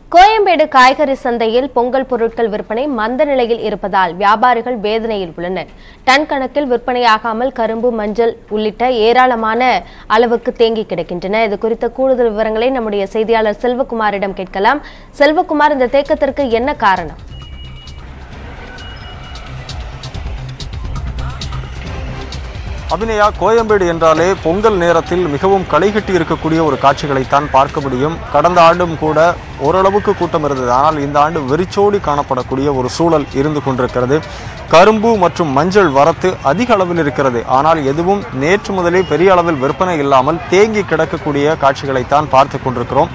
கோயம்பேடு காய்கறி சந்தையில் பொங்கல் பொருட்கள் விற்பனை மந்த நிலையில் இருப்பதால் வியாபாரிகள் வேதனையில் உள்ளனர் டன் கணக்கில் விற்பனையாகாமல் கரும்பு மஞ்சள் உள்ளிட்ட ஏராளமான அளவுக்கு தேங்கி கிடக்கின்றன இது குறித்த கூடுதல் விவரங்களை நம்முடைய செய்தியாளர் செல்வகுமாரிடம் கேட்கலாம் செல்வகுமார் இந்த தேக்கத்திற்கு என்ன காரணம் அபிநயா கோயம்பேடு என்றாலே பொங்கல் நேரத்தில் மிகவும் களைகட்டி இருக்கக்கூடிய ஒரு காட்சிகளைத்தான் பார்க்க முடியும் கடந்த ஆண்டும் கூட ஓரளவுக்கு கூட்டம் இருந்தது ஆனால் இந்த ஆண்டு வெறிச்சோடி காணப்படக்கூடிய ஒரு சூழல் இருந்து கொண்டிருக்கிறது கரும்பு மற்றும் மஞ்சள் வரத்து அதிக அளவில் இருக்கிறது ஆனால் எதுவும் நேற்று முதலே பெரிய அளவில் விற்பனை இல்லாமல் தேங்கி கிடக்கக்கூடிய காட்சிகளைத்தான் பார்த்து கொண்டிருக்கிறோம்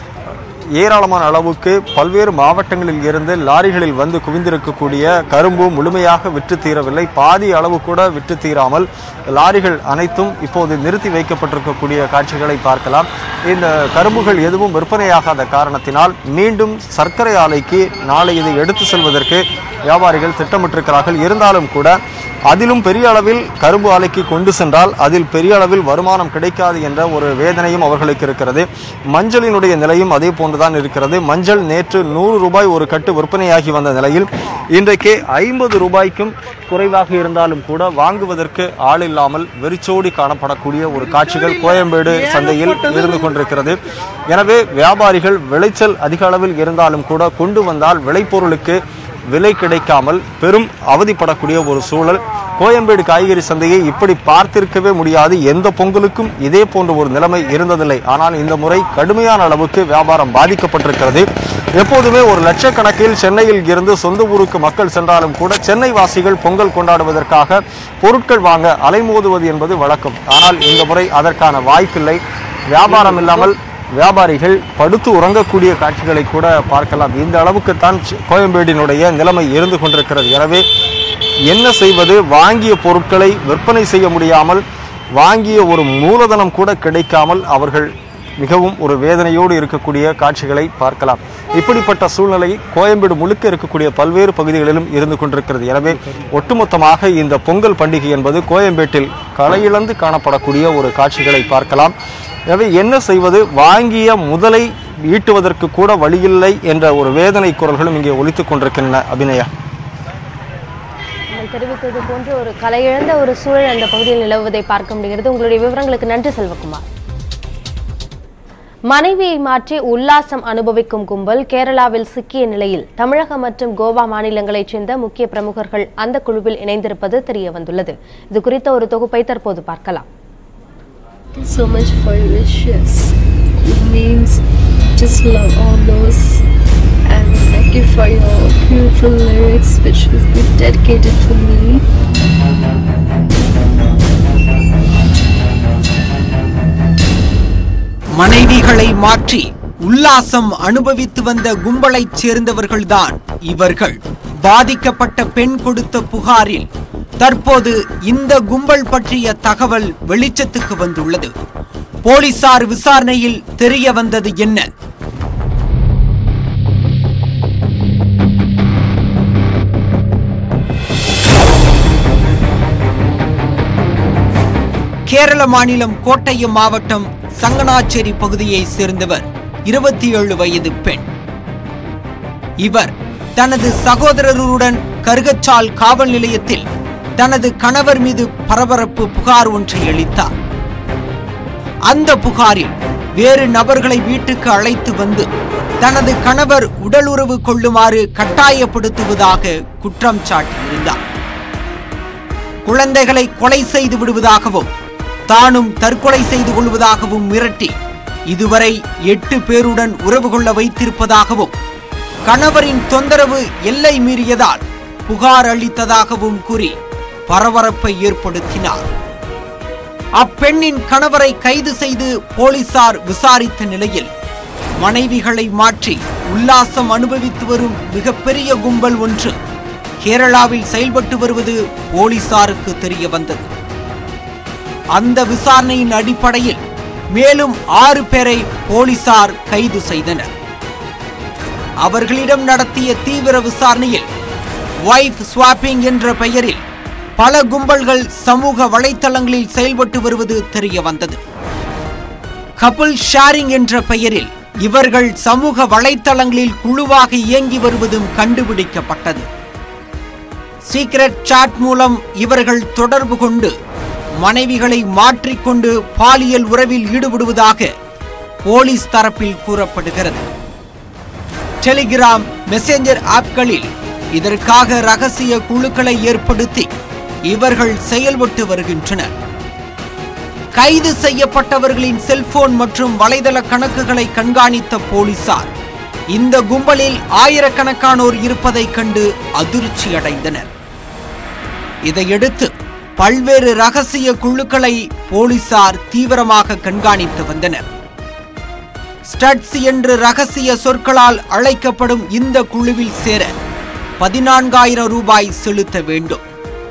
ஏராளமான அளவுக்கு பல்வேறு மாவட்டங்களில் இருந்து லாரிகளில் வந்து குவிந்திருக்கக்கூடிய கரும்பு முழுமையாக விற்று தீரவில்லை பாதி அளவு கூட விற்று தீராமல் லாரிகள் அனைத்தும் இப்போது நிறுத்தி வைக்கப்பட்டிருக்கக்கூடிய காட்சிகளை பார்க்கலாம் இந்த கரும்புகள் எதுவும் விற்பனையாகாத காரணத்தினால் மீண்டும் சர்க்கரை ஆலைக்கு நாளை இதை எடுத்து செல்வதற்கு வியாபாரிகள் திட்டமிட்டிருக்கிறார்கள் இருந்தாலும் கூட அதிலும் பெரிய அளவில் கரும்பு ஆலைக்கு கொண்டு சென்றால் அதில் பெரிய அளவில் வருமானம் கிடைக்காது என்ற ஒரு வேதனையும் அவர்களுக்கு இருக்கிறது மஞ்சளினுடைய நிலையும் அதே போன்றுதான் இருக்கிறது மஞ்சள் நேற்று நூறு ரூபாய் ஒரு கட்டு விற்பனையாகி வந்த நிலையில் இன்றைக்கு ஐம்பது ரூபாய்க்கும் குறைவாக இருந்தாலும் கூட வாங்குவதற்கு ஆள் இல்லாமல் வெறிச்சோடி காணப்படக்கூடிய ஒரு காட்சிகள் கோயம்பேடு சந்தையில் இருந்து கொண்டிருக்கிறது எனவே வியாபாரிகள் விளைச்சல் அதிக அளவில் இருந்தாலும் கூட கொண்டு வந்தால் விளைபொருளுக்கு விலை கிடைக்காமல் பெரும் அவதிப்படக்கூடிய ஒரு சூழல் கோயம்பேடு காய்கறி சந்தையை இப்படி பார்த்திருக்கவே முடியாது எந்த பொங்கலுக்கும் இதே போன்ற ஒரு நிலைமை இருந்ததில்லை ஆனால் இந்த முறை கடுமையான அளவுக்கு வியாபாரம் பாதிக்கப்பட்டிருக்கிறது எப்போதுமே ஒரு லட்சக்கணக்கில் சென்னையில் இருந்து சொந்த ஊருக்கு மக்கள் சென்றாலும் கூட சென்னை வாசிகள் பொங்கல் கொண்டாடுவதற்காக பொருட்கள் வாங்க அலைமோதுவது என்பது வழக்கம் ஆனால் இந்த முறை அதற்கான வாய்ப்பில்லை வியாபாரம் இல்லாமல் வியாபாரிகள் படுத்து உறங்கக்கூடிய காட்சிகளை கூட பார்க்கலாம் இந்த அளவுக்கு தான் கோயம்பேடினுடைய நிலைமை இருந்து கொண்டிருக்கிறது எனவே என்ன செய்வது வாங்கிய பொருட்களை விற்பனை செய்ய முடியாமல் வாங்கிய ஒரு மூலதனம் கூட கிடைக்காமல் அவர்கள் மிகவும் ஒரு வேதனையோடு இருக்கக்கூடிய காட்சிகளை பார்க்கலாம் இப்படிப்பட்ட சூழ்நிலை கோயம்பேடு முழுக்க இருக்கக்கூடிய பல்வேறு பகுதிகளிலும் இருந்து கொண்டிருக்கிறது எனவே ஒட்டுமொத்தமாக இந்த பொங்கல் பண்டிகை என்பது கோயம்பேட்டில் களையிழந்து காணப்படக்கூடிய ஒரு காட்சிகளை பார்க்கலாம் எனவே என்ன செய்வது வாங்கிய முதலை ஈட்டுவதற்கு கூட வழியில்லை என்ற ஒரு வேதனை குரல்களும் இங்கே ஒலித்துக் கொண்டிருக்கின்றன அபிநயா நீங்கள் தெரிவித்தது போன்று ஒரு கலையிழந்த ஒரு சூழல் அந்த பகுதியில் நிலவுவதை பார்க்க முடிகிறது உங்களுடைய விவரங்களுக்கு நன்றி செல்வகுமார் மனைவியை மாற்றி உல்லாசம் அனுபவிக்கும் கும்பல் கேரளாவில் சிக்கிய நிலையில் தமிழகம் மற்றும் கோவா மாநிலங்களைச் சேர்ந்த முக்கிய பிரமுகர்கள் அந்த குழுவில் இணைந்திருப்பது தெரிய வந்துள்ளது இது குறித்த ஒரு தொகுப்பை தற்போது பார்க்கலாம் Thank you so much for your wishes. It means just love all those. And thank you for your beautiful lyrics, which has been dedicated for me. மனைவிகளை மாற்றி உல்லாசம் அனுபவித்து வந்த கும்பலைச் சேர்ந்தவர்கள்தான் இவர்கள் பாதிக்கப்பட்ட பெண் கொடுத்த புகாரில் தற்போது இந்த கும்பல் பற்றிய தகவல் வெளிச்சத்துக்கு வந்துள்ளது போலீசார் விசாரணையில் தெரிய வந்தது என்ன கேரள மாநிலம் கோட்டயம் மாவட்டம் சங்கனாச்சேரி பகுதியை சேர்ந்தவர் இருபத்தி ஏழு வயது பெண் இவர் தனது சகோதரருடன் கருகச்சால் காவல் நிலையத்தில் தனது கணவர் மீது பரபரப்பு புகார் ஒன்றை அளித்தார் அந்த புகாரில் வேறு நபர்களை வீட்டுக்கு அழைத்து வந்து தனது கணவர் உடலுறவு கொள்ளுமாறு கட்டாயப்படுத்துவதாக குற்றம் சாட்டியிருந்தார் குழந்தைகளை கொலை செய்து விடுவதாகவும் தானும் தற்கொலை செய்து கொள்வதாகவும் மிரட்டி இதுவரை எட்டு பேருடன் உறவு கொள்ள வைத்திருப்பதாகவும் கணவரின் தொந்தரவு எல்லை மீறியதால் புகார் அளித்ததாகவும் கூறி பரபரப்பை ஏற்படுத்தினார் அப்பெண்ணின் கணவரை கைது செய்து போலீசார் விசாரித்த நிலையில் மனைவிகளை மாற்றி உல்லாசம் அனுபவித்து வரும் மிகப்பெரிய கும்பல் ஒன்று கேரளாவில் செயல்பட்டு வருவது போலீசாருக்கு தெரிய வந்தது அந்த விசாரணையின் அடிப்படையில் மேலும் ஆறு பேரை போலீசார் கைது செய்தனர் அவர்களிடம் நடத்திய தீவிர விசாரணையில் வைஃப் ஸ்வாப்பிங் என்ற பெயரில் பல கும்பல்கள் சமூக வலைத்தளங்களில் செயல்பட்டு வருவது தெரிய வந்தது கபிள் ஷேரிங் என்ற பெயரில் இவர்கள் சமூக வலைத்தளங்களில் குழுவாக இயங்கி வருவதும் கண்டுபிடிக்கப்பட்டது சீக்ரெட் சாட் மூலம் இவர்கள் தொடர்பு கொண்டு மனைவிகளை மாற்றிக்கொண்டு பாலியல் உறவில் ஈடுபடுவதாக போலீஸ் தரப்பில் கூறப்படுகிறது டெலிகிராம் மெசேஞ்சர் ஆப்களில் இதற்காக ரகசிய குழுக்களை ஏற்படுத்தி இவர்கள் செயல்பட்டு வருகின்றனர் கைது செய்யப்பட்டவர்களின் செல்போன் மற்றும் வலைதள கணக்குகளை கண்காணித்த போலீசார் இந்த கும்பலில் ஆயிரக்கணக்கானோர் இருப்பதைக் கண்டு அதிர்ச்சி அடைந்தனர் இதையடுத்து பல்வேறு ரகசிய குழுக்களை போலீசார் தீவிரமாக கண்காணித்து வந்தனர் ஸ்டட்ஸ் என்று ரகசிய சொற்களால் அழைக்கப்படும் இந்த குழுவில் சேர பதினான்காயிரம் ரூபாய் செலுத்த வேண்டும்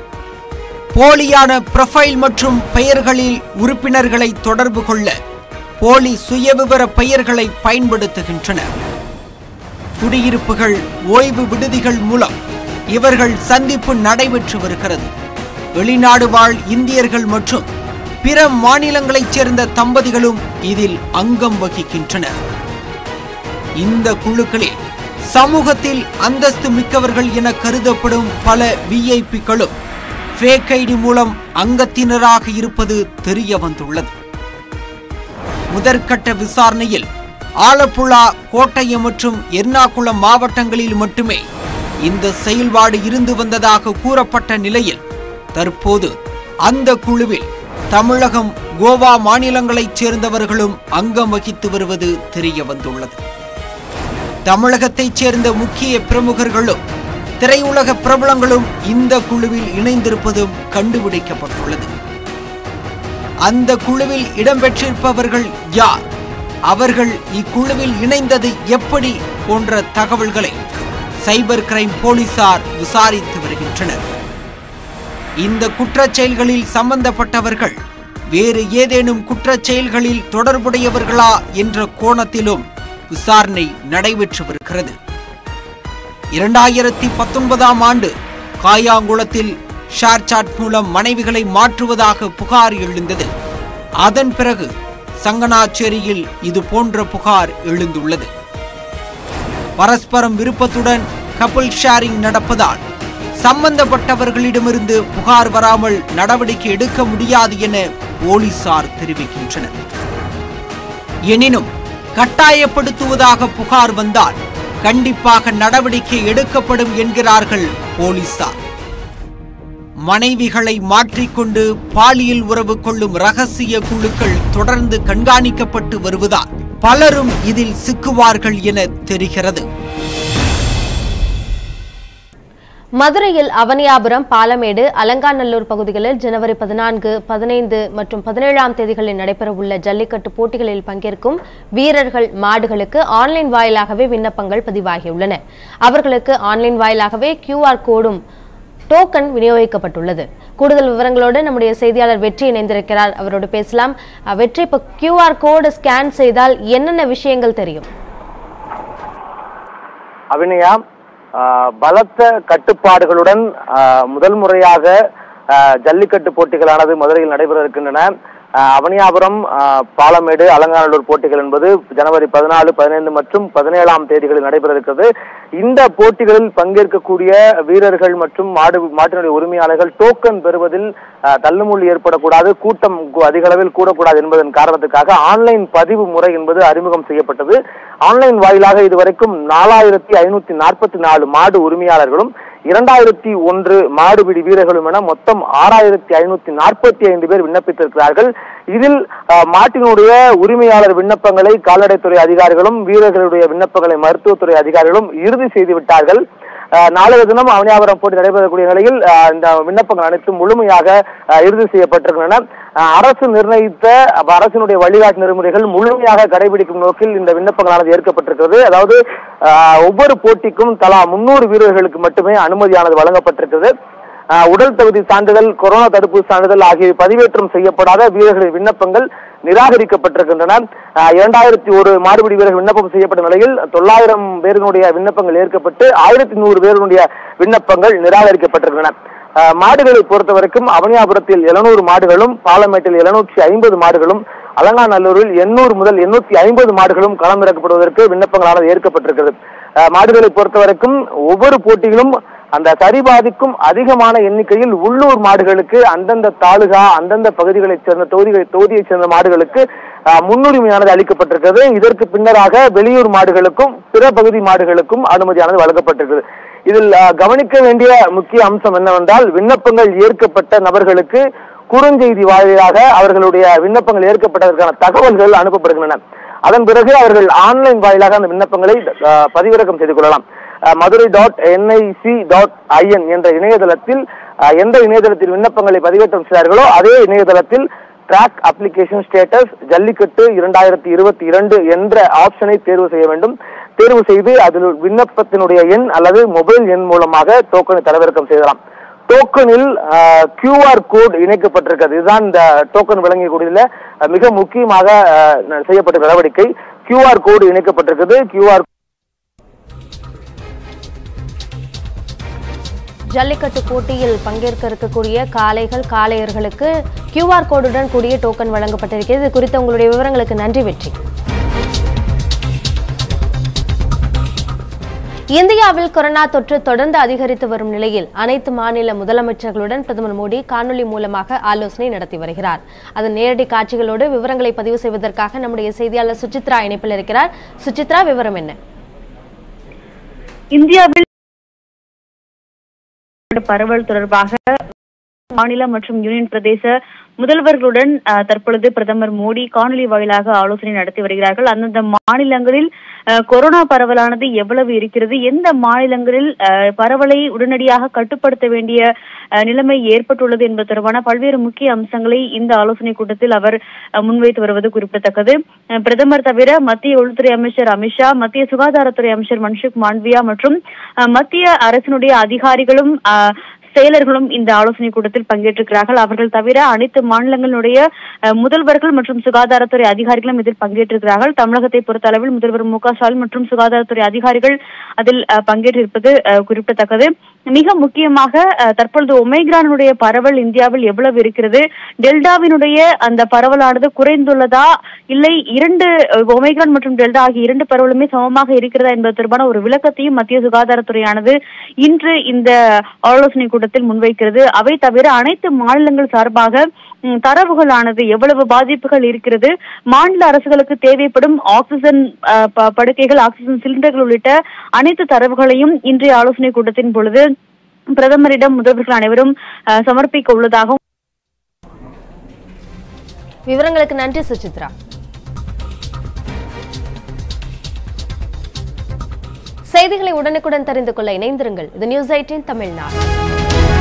போலியான ப்ரொஃபைல் மற்றும் பெயர்களில் உறுப்பினர்களை தொடர்பு கொள்ள போலி சுயவிவர பெயர்களை பயன்படுத்துகின்றனர் குடியிருப்புகள் ஓய்வு விடுதிகள் மூலம் இவர்கள் சந்திப்பு நடைபெற்று வருகிறது வெளிநாடு வாழ் இந்தியர்கள் மற்றும் பிற மாநிலங்களைச் சேர்ந்த தம்பதிகளும் இதில் அங்கம் வகிக்கின்றனர் இந்த குழுக்களில் சமூகத்தில் அந்தஸ்து மிக்கவர்கள் என கருதப்படும் பல விஐபிக்களும் ஃபேக் ஐடி மூலம் அங்கத்தினராக இருப்பது தெரிய வந்துள்ளது முதற்கட்ட விசாரணையில் ஆலப்புழா கோட்டயம் மற்றும் எர்ணாகுளம் மாவட்டங்களில் மட்டுமே இந்த செயல்பாடு இருந்து வந்ததாக கூறப்பட்ட நிலையில் தற்போது அந்த குழுவில் தமிழகம் கோவா மாநிலங்களைச் சேர்ந்தவர்களும் அங்கம் வகித்து வருவது தெரிய வந்துள்ளது தமிழகத்தைச் சேர்ந்த முக்கிய பிரமுகர்களும் திரையுலக பிரபலங்களும் இந்த குழுவில் இணைந்திருப்பதும் கண்டுபிடிக்கப்பட்டுள்ளது அந்த குழுவில் இடம்பெற்றிருப்பவர்கள் யார் அவர்கள் இக்குழுவில் இணைந்தது எப்படி போன்ற தகவல்களை சைபர் கிரைம் போலீசார் விசாரித்து வருகின்றனர் இந்த குற்றச் செயல்களில் சம்பந்தப்பட்டவர்கள் வேறு ஏதேனும் குற்றச் செயல்களில் தொடர்புடையவர்களா என்ற கோணத்திலும் விசாரணை நடைபெற்று வருகிறது இரண்டாயிரத்தி பத்தொன்பதாம் ஆண்டு காயாங்குளத்தில் ஷேர்சாட் மூலம் மனைவிகளை மாற்றுவதாக புகார் எழுந்தது அதன் பிறகு சங்கனாச்சேரியில் இது போன்ற புகார் எழுந்துள்ளது பரஸ்பரம் விருப்பத்துடன் கப்பல் ஷேரிங் நடப்பதால் சம்பந்தப்பட்டவர்களிடமிருந்து புகார் வராமல் நடவடிக்கை எடுக்க முடியாது என போலீசார் தெரிவிக்கின்றனர் எனினும் கட்டாயப்படுத்துவதாக புகார் வந்தால் கண்டிப்பாக நடவடிக்கை எடுக்கப்படும் என்கிறார்கள் போலீசார் மனைவிகளை மாற்றிக்கொண்டு பாலியல் உறவு கொள்ளும் ரகசிய குழுக்கள் தொடர்ந்து கண்காணிக்கப்பட்டு வருவதால் பலரும் இதில் சிக்குவார்கள் என தெரிகிறது மதுரையில் அவனியாபுரம் பாலமேடு அலங்காநல்லூர் பகுதிகளில் ஜனவரி பதினான்கு பதினைந்து மற்றும் பதினேழாம் தேதிகளில் நடைபெறவுள்ள ஜல்லிக்கட்டு போட்டிகளில் பங்கேற்கும் வீரர்கள் மாடுகளுக்கு ஆன்லைன் வாயிலாகவே விண்ணப்பங்கள் பதிவாகியுள்ளன அவர்களுக்கு ஆன்லைன் வாயிலாகவே கியூஆர் கோடும் டோக்கன் விநியோகிக்கப்பட்டுள்ளது கூடுதல் விவரங்களோடு நம்முடைய செய்தியாளர் வெற்றி இணைந்திருக்கிறார் அவரோடு பேசலாம் அஹ், வெற்றி இப்போ கியூஆர் கோடு ஸ்கேன் செய்தால் என்னென்ன விஷயங்கள் தெரியும் அபிநயா ஆஹ், பலத்த கட்டுப்பாடுகளுடன் ஆஹ், முதல் முறையாக ஆஹ், ஜல்லிக்கட்டு போட்டிகளானது மதுரையில் நடைபெற இருக்கின்றன ஆஹ், அவனியாபுரம் ஆஹ், பாலமேடு அலங்காநல்லூர் போட்டிகள் என்பது ஜனவரி பதினாலு பதினைந்து மற்றும் பதினேழாம் தேதிகளில் நடைபெற இருக்கிறது இந்த போட்டிகளில் பங்கேற்கக்கூடிய வீரர்கள் மற்றும் மாடு மாட்டினுடைய உரிமையாளர்கள் டோக்கன் பெறுவதில் ஆஹ், தள்ளுமுள்ளு ஏற்படக்கூடாது கூட்டம் கு- அதிக அளவில் கூடக்கூடாது என்பதன் காரணத்துக்காக ஆன்லைன் பதிவு முறை என்பது அறிமுகம் செய்யப்பட்டது ஆன்லைன் வாயிலாக இதுவரைக்கும் நாலாயிரத்தி ஐநூத்தி நாற்பத்தி நாலு மாடு உரிமையாளர்களும் இரண்டாயிரத்தி ஒன்று மாடுபிடி வீரர்களும் என மொத்தம் ஆறாயிரத்தி ஐநூத்தி நாற்பத்தி ஐந்து பேர் விண்ணப்பித்திருக்கிறார்கள் இதில் அஹ், மாட்டினுடைய உரிமையாளர் விண்ணப்பங்களை கால்நடைத்துறை அதிகாரிகளும் வீரர்களுடைய விண்ணப்பங்களை மருத்துவத்துறை அதிகாரிகளும் இறுதி செய்து விட்டார்கள் அஹ், நாளைய தினம் அவனியாபுரம் போட்டி நடைபெறக்கூடிய நிலையில் அஹ், இந்த விண்ணப்பங்கள் அனைத்தும் முழுமையாக அஹ், இறுதி செய்யப்பட்டிருக்கின்றன அஹ், அரசு நிர்ணயித்த அப்ப அரசினுடைய வழிகாட்டு நெறிமுறைகள் முழுமையாக கடைபிடிக்கும் நோக்கில் இந்த விண்ணப்பங்களானது ஏற்கப்பட்டிருக்கிறது அதாவது அஹ், ஒவ்வொரு போட்டிக்கும் தலா முன்னூறு வீரர்களுக்கு மட்டுமே அனுமதியானது வழங்கப்பட்டிருக்கிறது அஹ், உடல் தகுதி சான்றிதழ் கொரோனா தடுப்பு சான்றிதழ் ஆகியவை பதிவேற்றம் செய்யப்படாத வீரர்களின் விண்ணப்பங்கள் நிராகரிக்கப்பட்டிருக்கின்றன அஹ், இரண்டாயிரத்தி ஒரு மாடுபிடி வீரர்கள் விண்ணப்பம் செய்யப்பட்ட நிலையில் தொள்ளாயிரம் பேருடைய விண்ணப்பங்கள் ஏற்கப்பட்டு ஆயிரத்தி நூறு பேருடைய விண்ணப்பங்கள் நிராகரிக்கப்பட்டிருக்கின்றன அஹ், மாடுகளை பொறுத்த வரைக்கும் அவனியாபுரத்தில் எழுநூறு மாடுகளும் பாலமேட்டில் எழுநூற்றி ஐம்பது மாடுகளும் அலங்காநல்லூரில் எண்ணூறு முதல் எண்ணூத்தி ஐம்பது மாடுகளும் களமிறக்கப்படுவதற்கு விண்ணப்பங்களானது ஏற்கப்பட்டிருக்கிறது அஹ், மாடுகளை பொறுத்தவரைக்கும் ஒவ்வொரு போட்டியிலும் அந்த சரிபாதிக்கும் அதிகமான எண்ணிக்கையில் உள்ளூர் மாடுகளுக்கு அந்தந்த தாலுகா அந்தந்த பகுதிகளைச் சேர்ந்த தொகுதிகளை தொகுதியைச் சேர்ந்த மாடுகளுக்கு அஹ், முன்னுரிமையானது அளிக்கப்பட்டிருக்கிறது இதற்கு பின்னராக வெளியூர் மாடுகளுக்கும் பிற பகுதி மாடுகளுக்கும் அனுமதியானது வழங்கப்பட்டிருக்கிறது இதில் அஹ், கவனிக்க வேண்டிய முக்கிய அம்சம் என்னவென்றால் விண்ணப்பங்கள் ஏற்கப்பட்ட நபர்களுக்கு குறுஞ்செய்தி வாயிலாக அவர்களுடைய விண்ணப்பங்கள் ஏற்கப்பட்டதற்கான தகவல்கள் அனுப்பப்படுகின்றன அதன் பிறகு அவர்கள் ஆன்லைன் வாயிலாக அந்த விண்ணப்பங்களை அஹ், பதிவிறக்கம் செய்து கொள்ளலாம் அஹ், Madurai dot NIC dot IN என்ற இணையதளத்தில் அஹ், எந்த இணையதளத்தில் விண்ணப்பங்களை பதிவேற்றம் செய்தார்களோ அதே இணையதளத்தில் ட்ராக் அப்ளிகேஷன் ஸ்டேட்டஸ் ஜல்லிக்கட்டு இரண்டாயிரத்தி இருபத்தி இரண்டு என்ற ஆப்ஷனை தேர்வு செய்ய வேண்டும் தேர்வு செய்து அதில் விண்ணப்பத்தினுடைய எண் அல்லது மொபைல் எண் மூலமாக டோக்கனை தரவிறக்கம் செய்யலாம் டோக்கனில் கியூஆர் கோட் இணைக்கப்பட்டிருக்கிறது இதுதான் இந்த டோக்கன் வழங்கக்கூடியதுல அஹ், மிக முக்கியமாக அஹ், செய்யப்பட்ட நடவடிக்கை கியூஆர் கோடு இணைக்கப்பட்டிருக்கிறது கியூஆர் ஜல்லிக்கட்டு போட்டியில் பங்கேற்க இருக்கக்கூடிய காளைகள் காளையர்களுக்கு கியூஆர் கோடுடன் கூடிய டோக்கன் வழங்கப்பட்டிருக்கிறது இது குறித்த உங்களுடைய விவரங்களுக்கு நன்றி வெற்றி இந்தியாவில் கொரோனா தொற்று தொடர்ந்து அதிகரித்து வரும் நிலையில் அனைத்து மாநில முதலமைச்சர்களுடன் பிரதமர் மோடி காணொலி மூலமாக ஆலோசனை நடத்தி வருகிறார் அதன் நேரடி காட்சிகளோடு விவரங்களை பதிவு செய்வதற்காக நம்முடைய செய்தியாளர் சுசித்ரா இணைப்பில் இருக்கிறார் சுசித்ரா விவரம் என்ன இந்தியாவில் பரவல் தொடர்பாக மாநில மற்றும் யூனியன் பிரதேச முதல்வர்களுடன் அஹ், தற்பொழுது பிரதமர் மோடி காணொலி வாயிலாக ஆலோசனை நடத்தி வருகிறார்கள் அந்தந்த மாநிலங்களில் அஹ், கொரோனா பரவலானது எவ்வளவு இருக்கிறது எந்த மாநிலங்களில் அஹ், பரவலை உடனடியாக கட்டுப்படுத்த வேண்டிய அஹ், நிலைமை ஏற்பட்டுள்ளது என்பது தொடர்பான பல்வேறு முக்கிய அம்சங்களை இந்த ஆலோசனை கூட்டத்தில் அவர் அஹ், முன்வைத்து வருவது குறிப்பிடத்தக்கது அஹ், பிரதமர் தவிர மத்திய உள்துறை அமைச்சர் அமித்ஷா மத்திய சுகாதாரத்துறை அமைச்சர் மன்சுக் மாண்ட்வியா மற்றும் அஹ், மத்திய அரசினுடைய அதிகாரிகளும் அஹ், செயலர்களும் இந்த ஆலோசனை கூட்டத்தில் பங்கேற்றிருக்கிறார்கள் அவர்கள் தவிர அனைத்து மாநிலங்களுடைய அஹ், முதல்வர்கள் மற்றும் சுகாதாரத்துறை அதிகாரிகளும் இதில் பங்கேற்றிருக்கிறார்கள் தமிழகத்தை பொறுத்த அளவில் முதல்வர் மு க ஸ்டாலின் மற்றும் சுகாதாரத்துறை அதிகாரிகள் அதில் அஹ், பங்கேற்றிருப்பது அஹ், குறிப்பிடத்தக்கது மிக முக்கியமாக அஹ், தற்பொழுது ஒமைக்ரானுடைய பரவல் இந்தியாவில் எவ்வளவு இருக்கிறது டெல்டாவினுடைய அந்த பரவலானது குறைந்துள்ளதா இல்லை இரண்டு அஹ், ஒமைக்ரான் மற்றும் டெல்டா ஆகிய இரண்டு பரவலுமே சமமாக இருக்கிறதா என்பது தொடர்பான ஒரு விளக்கத்தையும் மத்திய சுகாதாரத்துறையானது இன்று இந்த ஆலோசனை கூட்டத்தில் முன்வைக்கிறது அவை தவிர அனைத்து மாநிலங்கள் சார்பாக ம், தரவுகளானது எவ்வளவு பாதிப்புகள் இருக்கிறது மாநில அரசுகளுக்கு தேவைப்படும் ஆக்சிஜன் அஹ், ப- படுக்கைகள் ஆக்சிஜன் சிலிண்டர்கள் உள்ளிட்ட அனைத்து தரவுகளையும் இன்றைய ஆலோசனை கூட்டத்தின் பொழுது பிரதமரிடம் முதல்வர்கள் அனைவரும் அஹ், சமர்ப்பிக்க உள்ளதாகவும் விவரங்களுக்கு நன்றி சுசித்ரா செய்திகளை உடனுக்குடன் தெரிந்து கொள்ள இணைந்திருங்கள் இது நியூஸ் எயிட்டின் தமிழ்நாடு